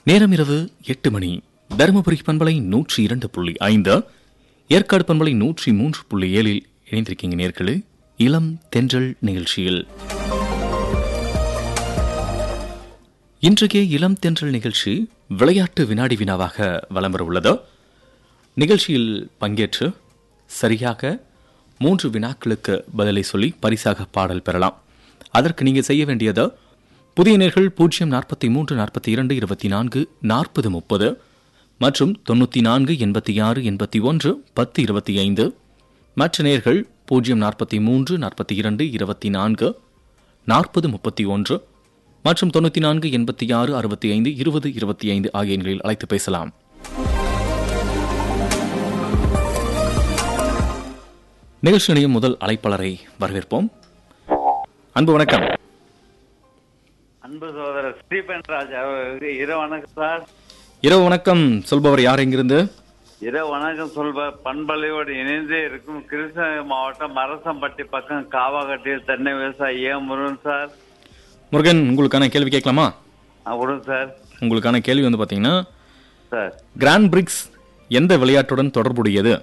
நேரம் இரவு எட்டு மணி தருமபுரி பண்பலை நூற்றி இரண்டு புள்ளி ஐந்து ஏற்காடு பண்பலை நூற்றி மூன்று புள்ளி ஏழில் இணைந்திருக்கீங்க நேர்களே இளம் தென்றல் நிகழ்ச்சியில் இன்றைய இளம் தென்றல் நிகழ்ச்சி விளையாட்டு வினாடி வினாவாக வலம் வர உள்ளது நிகழ்ச்சியில் பங்கேற்று சரியாக மூன்று வினாக்களுக்கு பதிலை சொல்லி பரிசாக பாடல் பெறலாம் அதற்கு நீங்கள் செய்ய வேண்டியது புதிய நேர்கள் பூஜ்ஜியம் நாற்பத்தி மூன்று நாற்பத்தி இரண்டு இருபத்தி நான்கு நாற்பது முப்பது மற்றும் தொண்ணூற்றி நான்கு எண்பத்தி ஆறு எண்பத்தி ஒன்று பத்து இருபத்தி ஐந்து மற்ற நேர்கள் பூஜ்ஜியம் நாற்பத்தி மூன்று நாற்பத்தி இரண்டு இருபத்தி நான்கு நாற்பது முப்பத்தி ஒன்று மற்றும் தொண்ணூற்றி நான்கு எண்பத்தி ஆறு அறுபத்தி ஐந்து இருபது இருபத்தி ஐந்து ஆகிய எண்களில் அழைத்து பேசலாம் நிகழ்ச்சி நிலையம் முதல் அழைப்பாளரை வரவேற்போம் அன்பு வணக்கம் அன்பு சகோதரர் ஸ்ரீபன் ராஜ் அவர்களுக்கு இரவு வணக்கம் சார் இரவு வணக்கம் சொல்பவர் யார் எங்கிருந்து இரவு வணக்கம் சொல்ப பண்பலையோடு இணைந்தே இருக்கும் கிருஷ்ணகிரி மாவட்டம் மரசம்பட்டி பக்கம் காவாகட்டியில் தென்னை விவசாயி ஏ முருகன் சார் முருகன் உங்களுக்கான கேள்வி கேட்கலாமா ஆ, விடுங்க சார் உங்களுக்கான கேள்வி வந்து பார்த்தீங்கன்னா சார் கிராண்ட் பிரிக்ஸ் எந்த விளையாட்டுடன் தொடர்புடையது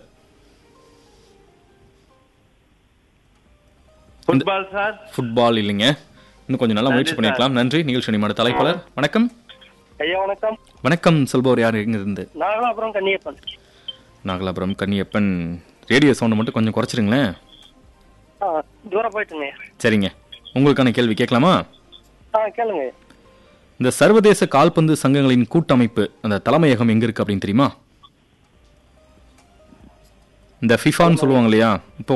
ஃபுட்பால் சார் ஃபுட்பால் இல்லைங்க இன்னும் கொஞ்சம் நல்லா முயற்சி பண்ணிருக்கலாம் நன்றி நிகழ்ச்சி நிமிட தலைப்பாளர் வணக்கம் ஐயா வணக்கம் வணக்கம் சொல்பவர் யார் எங்கிருந்து நாகலாபுரம் கன்னியப்பன் நாகலாபுரம் கன்னியப்பன் ரேடியோ சவுண்டை மட்டும் கொஞ்சம் குறைச்சிருங்களேன் ஆ தூரம் போயிட்டுங்க சரிங்க உங்களுக்கான கேள்வி கேட்கலாமா ஆ கேளுங்க இந்த சர்வதேச கால்பந்து சங்கங்களின் கூட்டமைப்பு அந்த தலைமையகம் எங்க இருக்கு அப்படின்னு தெரியுமா இந்த ஃபிஃபான்னு சொல்லுவாங்க இல்லையா இப்போ